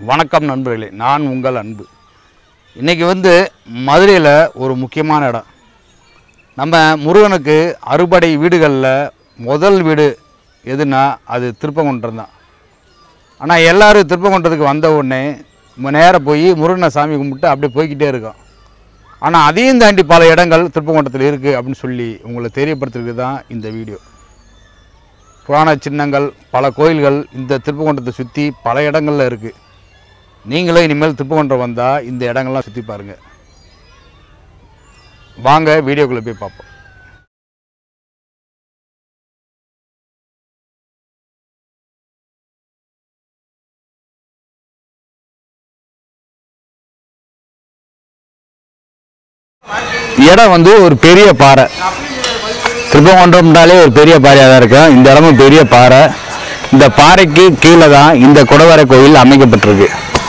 வணக்கம் நண்பர்களே நான் உங்கள் அன்பு இன்றைக்கி வந்து மதுரையில் ஒரு முக்கியமான இடம் நம்ம முருகனுக்கு அறுபடை வீடுகளில் முதல் வீடு எதுனா அது திருப்பங்குன்றம் தான் ஆனால் எல்லோரும் திருப்பங்குன்றத்துக்கு வந்த உடனே நம்ம நேராக போய் முருகனை சாமி கும்பிட்டு அப்படியே போய்க்கிட்டே இருக்கோம் ஆனால் அதையும் தாண்டி பல இடங்கள் திருப்பங்குன்றத்தில் இருக்குது அப்படின்னு சொல்லி உங்களை தெரியப்படுத்துறதுக்கு தான் இந்த வீடியோ புராண சின்னங்கள் பல கோயில்கள் இந்த திருப்பங்குன்றத்தை சுற்றி பல இடங்களில் இருக்குது நீங்களும் இனிமேல் திருப்பங்குன்றம் வந்தால் இந்த இடங்கள்லாம் சுற்றி பாருங்கள் வாங்க வீடியோக்குள்ளே போய் பார்ப்போம் இடம் வந்து ஒரு பெரிய பாறை திருப்பங்குன்றம்னாலே ஒரு பெரிய பாறையாக தான் இருக்கும் இந்த இடமும் பெரிய பாறை இந்த பாறைக்கு கீழே தான் இந்த குடவரை கோயில் அமைக்கப்பட்டிருக்கு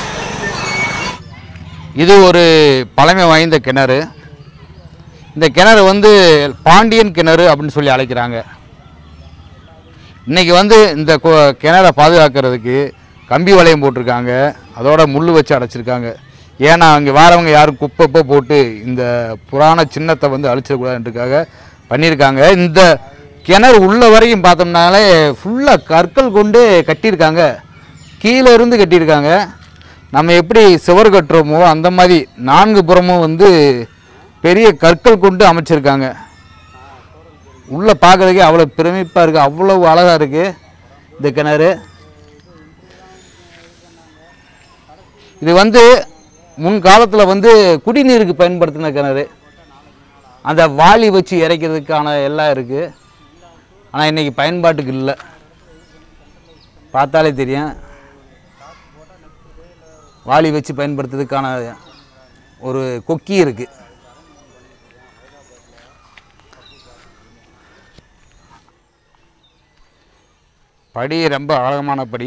இது ஒரு பழமை வாய்ந்த கிணறு இந்த கிணறு வந்து பாண்டியன் கிணறு அப்படின்னு சொல்லி அழைக்கிறாங்க இன்னைக்கு வந்து இந்த கு- கிணறை பாதுகாக்கிறதுக்கு கம்பி வளையம் போட்டிருக்காங்க அதோட முள் வச்சு அடைச்சிருக்காங்க ஏன்னா அங்கே வாரவங்க யாரும் குப்பை குப்பை போட்டு இந்த புராண சின்னத்தை வந்து அழிச்சிடக்கூடாதுன்றதுக்காக பண்ணியிருக்காங்க இந்த கிணறு உள்ள வரைக்கும் பார்த்தோம்னாலே ஃபுல்லாக கற்கள் கொண்டு கட்டியிருக்காங்க கீழே இருந்து கட்டியிருக்காங்க நம்ம எப்படி சுவர் கட்டுறோமோ அந்த மாதிரி நான்கு புறமும் வந்து பெரிய கற்கள் கொண்டு அமைச்சிருக்காங்க உள்ளே பார்க்குறதுக்கே அவ்வளோ பிரமிப்பாக இருக்குது அவ்வளவு அழகாக இருக்குது இந்த கிணறு இது வந்து முன்காலத்தில் வந்து குடிநீருக்கு பயன்படுத்தின கிணறு அந்த வாளி வச்சு இறைக்கிறதுக்கான எல்லாம் இருக்குது ஆனால் இன்றைக்கி பயன்பாட்டுக்கு இல்லை பார்த்தாலே தெரியும் வாளி வச்சு பயன்படுத்துறதுக்கான ஒரு கொக்கி இருக்குது படி ரொம்ப அழகமான படி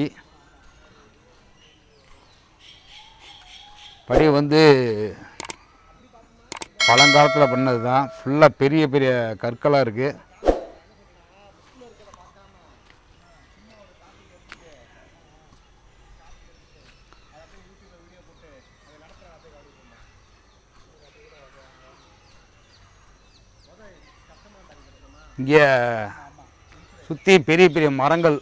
படி வந்து பழங்காலத்தில் பண்ணது தான் ஃபுல்லாக பெரிய பெரிய கற்களாக இருக்குது இங்கே சுற்றி பெரிய பெரிய மரங்கள்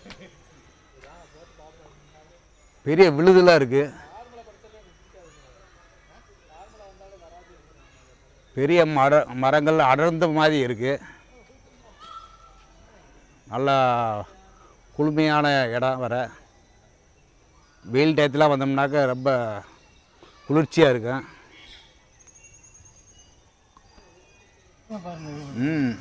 பெரிய விழுதெல்லாம் இருக்குது பெரிய மர மரங்கள் அடர்ந்த மாதிரி இருக்குது நல்லா குளுமையான இடம் வர வெயில் டயத்தில் வந்தோம்னாக்க ரொம்ப குளிர்ச்சியாக இருக்கும் ம்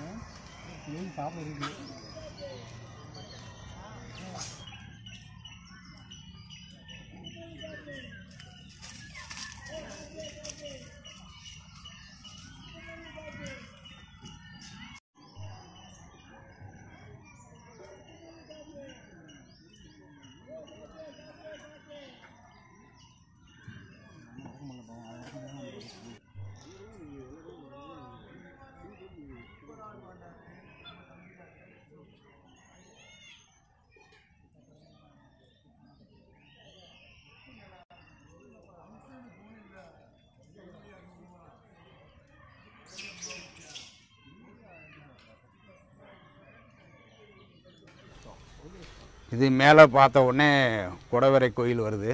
இது மேலே பார்த்த உடனே குடவரை கோயில் வருது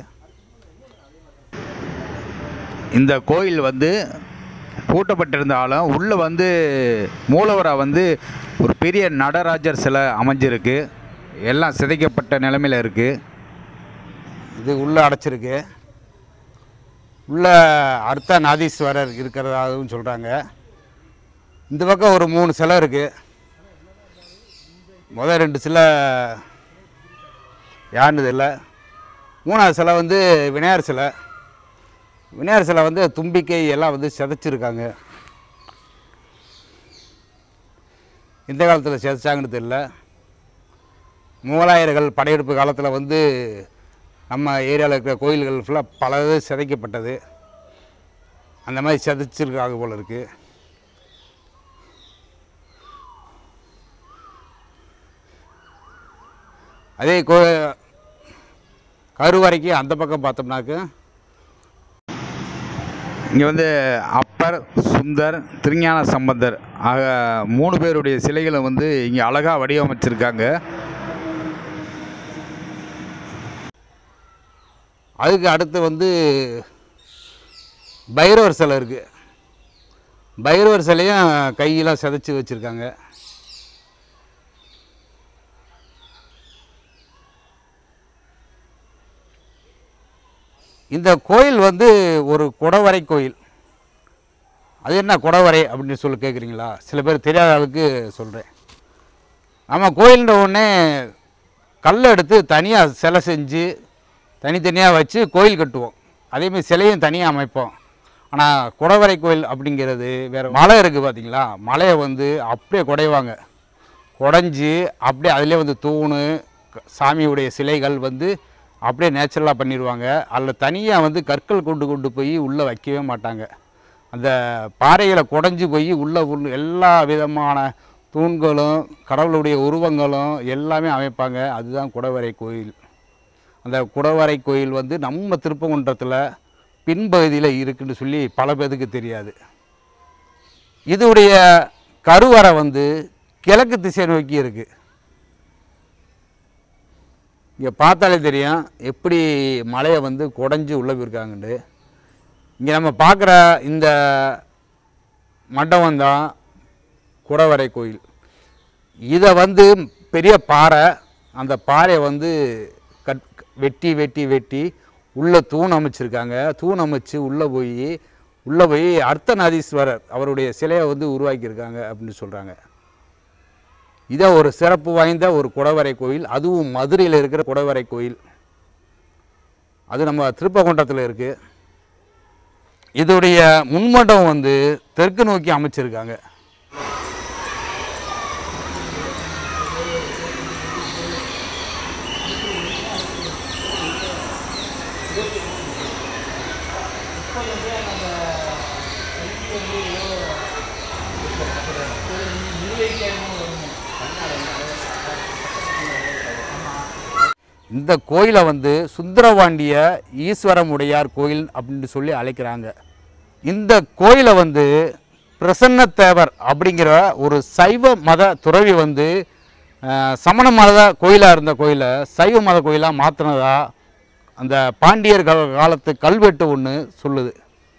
இந்த கோயில் வந்து பூட்டப்பட்டிருந்தாலும் உள்ளே வந்து மூலவராக வந்து ஒரு பெரிய நடராஜர் சிலை அமைஞ்சிருக்கு எல்லாம் சிதைக்கப்பட்ட நிலைமையில் இருக்குது இது உள்ளே அடைச்சிருக்கு உள்ள அர்த்த நாதீஸ்வரர் இருக்கிறதாகவும் சொல்கிறாங்க இந்த பக்கம் ஒரு மூணு சிலை இருக்குது முதல் ரெண்டு சிலை யாருன்னு தெரியல மூணாவது சிலை வந்து விநாயகர் சிலை விநாயகர் சிலை வந்து தும்பிக்கை எல்லாம் வந்து சிதைச்சிருக்காங்க இந்த காலத்தில் சிதைச்சாங்கன்னு தெரியல முகலாயர்கள் படையெடுப்பு காலத்தில் வந்து நம்ம ஏரியாவில் இருக்கிற கோயில்கள் ஃபுல்லாக பல இது சிதைக்கப்பட்டது அந்த மாதிரி சிதைச்சிருக்காங்க போல இருக்குது அதே கோ கருவறைக்கு அந்த பக்கம் பார்த்தோம்னாக்க இங்கே வந்து அப்பர் சுந்தர் திருஞான சம்பந்தர் ஆக மூணு பேருடைய சிலைகளை வந்து இங்கே அழகாக வடிவமைச்சிருக்காங்க அதுக்கு அடுத்து வந்து பைரவர் சிலை இருக்குது பைரவர் சிலையும் கையெல்லாம் சிதைச்சி வச்சுருக்காங்க இந்த கோயில் வந்து ஒரு குடவரை கோயில் அது என்ன குடவரை அப்படின்னு சொல்லி கேட்குறீங்களா சில பேர் தெரியாத அளவுக்கு சொல்கிறேன் நம்ம கோயில்ன்ற உடனே கல்லை எடுத்து தனியாக சிலை செஞ்சு தனித்தனியாக வச்சு கோயில் கட்டுவோம் அதேமாதிரி சிலையும் தனியாக அமைப்போம் ஆனால் குடவரை கோயில் அப்படிங்கிறது வேறு மலை இருக்குது பார்த்தீங்களா மலையை வந்து அப்படியே குடைவாங்க குடஞ்சி அப்படியே அதிலே வந்து தூண் க- சாமியுடைய சிலைகள் வந்து அப்படியே நேச்சுரலாக பண்ணிடுவாங்க அதில் தனியாக வந்து கற்கள் கொண்டு கொண்டு போய் உள்ளே வைக்கவே மாட்டாங்க அந்த பாறைகளை குடஞ்சி போய் உள்ளே உள்ள எல்லா விதமான தூண்களும் கடவுளுடைய உருவங்களும் எல்லாமே அமைப்பாங்க அதுதான் குடவரை கோயில் அந்த குடவரை கோயில் வந்து நம்ம திருப்பங்குன்றத்தில் பின்பகுதியில் இருக்குன்னு சொல்லி பல பேருக்கு தெரியாது இதோடைய கருவறை வந்து கிழக்கு திசை நோக்கி இருக்குது இங்கே பார்த்தாலே தெரியும் எப்படி மலையை வந்து குடஞ்சி உள்ளே போயிருக்காங்கண்டு இங்கே நம்ம பார்க்குற இந்த மண்டபம் தான் குடவரை கோயில் இதை வந்து பெரிய பாறை அந்த பாறையை வந்து கட் வெட்டி வெட்டி வெட்டி உள்ளே தூண் அமைச்சிருக்காங்க தூண் அமைச்சு உள்ளே போய் உள்ளே போய் அர்த்தநாதீஸ்வரர் அவருடைய சிலையை வந்து உருவாக்கியிருக்காங்க அப்படின்னு சொல்கிறாங்க இதை ஒரு சிறப்பு வாய்ந்த ஒரு குடவரை கோயில் அதுவும் மதுரையில் இருக்கிற குடவரை கோயில் அது நம்ம திருப்பகுன்றத்தில் இருக்குது இதோடைய முன்மண்டபம் வந்து தெற்கு நோக்கி அமைச்சிருக்காங்க இந்த கோயிலை வந்து சுந்தரபாண்டிய ஈஸ்வரமுடையார் கோயில் அப்படின்னு சொல்லி அழைக்கிறாங்க இந்த கோயிலை வந்து பிரசன்னத்தேவர் அப்படிங்கிற ஒரு சைவ மத துறவி வந்து அஹ், சமண மத கோயிலாக இருந்த கோயிலை சைவ மத கோயிலாக மாற்றினதா அந்த பாண்டியர் கால- காலத்து கல்வெட்டு ஒன்று சொல்லுது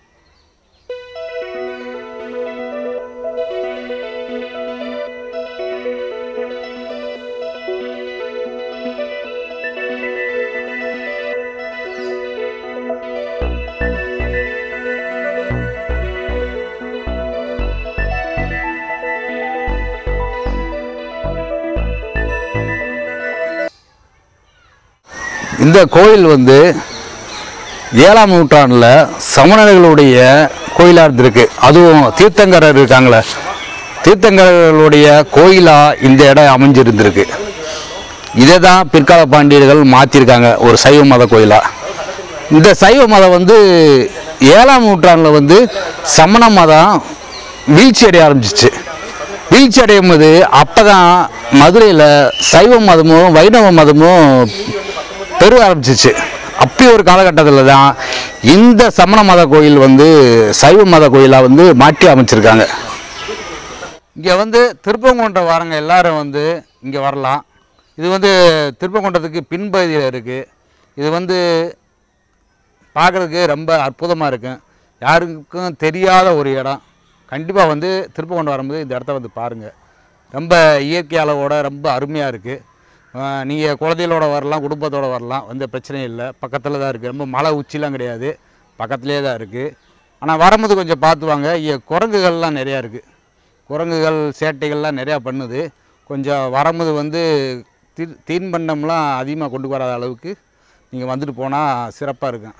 இந்த கோயில் வந்து ஏழாம் நூற்றாண்டில் சமணர்களுடைய கோயிலாக இருந்திருக்கு அதுவும் தீர்த்தங்கரர் இருக்காங்களே தீர்த்தங்கரர்களுடைய கோயிலாக இந்த இடம் அமைஞ்சிருந்திருக்கு இதை தான் பிற்கால பாண்டியர்கள் மாற்றிருக்காங்க ஒரு சைவ மத கோயிலாக இந்த சைவ மதம் வந்து ஏழாம் நூற்றாண்டில் வந்து சமண மதம் வீழ்ச்சி அடைய ஆரம்பிச்சிச்சு வீழ்ச்சி அடையும் போது அப்போ தான் மதுரையில் சைவ மதமும் வைணவ மதமும் பெருக ஆரம்பிச்சிச்சு அப்படி ஒரு காலகட்டத்தில் தான் இந்த சமண மத கோயில் வந்து சைவ மத கோயிலாக வந்து மாற்றி அமைச்சிருக்காங்க இங்கே வந்து திருப்பங்குன்றம் வரங்க எல்லாரும் வந்து இங்கே வரலாம் இது வந்து திருப்பங்குன்றத்துக்கு பின்பகுதியில் இருக்குது இது வந்து பார்க்குறதுக்கு ரொம்ப அற்புதமாக இருக்கும் யாருக்கும் தெரியாத ஒரு இடம் கண்டிப்பாக வந்து திருப்பங்குன்றம் வரும்போது இந்த இடத்த வந்து பாருங்கள் ரொம்ப இயற்கை அளவோட ரொம்ப அருமையாக இருக்குது நீங்கள் குழந்தைகளோட வரலாம் குடும்பத்தோட வரலாம் எந்த பிரச்சனையும் இல்லை பக்கத்தில் தான் இருக்குது ரொம்ப மலை உச்சிலாம் கிடையாது பக்கத்துலேயே தான் இருக்குது ஆனால் வரும்போது கொஞ்சம் பார்த்து வாங்க இங்கே குரங்குகள்லாம் நிறையா இருக்குது குரங்குகள் சேட்டைகள்லாம் நிறையா பண்ணுது கொஞ்சம் வரும்போது வந்து தீ தீன்பண்டம்லாம் அதிகமாக கொண்டு வராத அளவுக்கு நீங்கள் வந்துட்டு போனால் சிறப்பாக இருக்கும்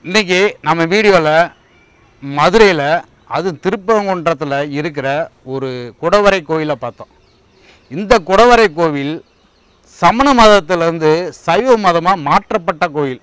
இன்றைக்கி நம்ம வீடியோவில் மதுரையில் அது திருப்பரங்குன்றத்தில் இருக்கிற ஒரு குடவரை கோயிலை பார்த்தோம் இந்த குடவரை கோவில் சமண மதத்திலேருந்து சைவ மதமாக மாற்றப்பட்ட கோயில்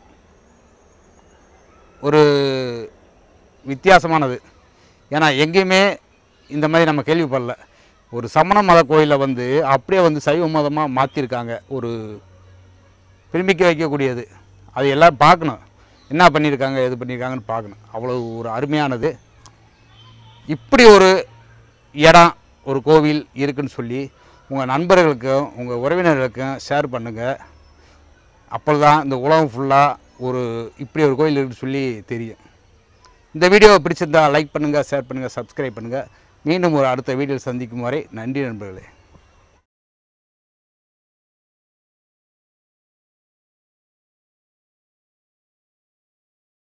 ஒரு வித்தியாசமானது ஏன்னா எங்கேயுமே இந்த மாதிரி நம்ம கேள்விப்படல ஒரு சமண மத கோயிலை வந்து அப்படியே வந்து சைவ மதமாக மாற்றிருக்காங்க ஒரு பிரமிக்க வைக்கக்கூடியது அது எல்லாம் பார்க்கணும் என்ன பண்ணியிருக்காங்க எது பண்ணியிருக்காங்கன்னு பார்க்கணும் அவ்வளோ ஒரு அருமையானது இப்படி ஒரு இடம் ஒரு கோவில் இருக்குன்னு சொல்லி உங்கள் நண்பர்களுக்கும் உங்கள் உறவினர்களுக்கும் ஷேர் பண்ணுங்கள் அப்பொழுதுதான் இந்த உலகம் ஃபுல்லாக ஒரு இப்படி ஒரு கோயில் இருக்குன்னு சொல்லி தெரியும் இந்த வீடியோவை பிடிச்சிருந்தா லைக் பண்ணுங்கள் ஷேர் பண்ணுங்கள் சப்ஸ்கிரைப் பண்ணுங்கள் மீண்டும் ஒரு அடுத்த வீடியோவில் சந்திக்கும் வரை நன்றி நண்பர்களே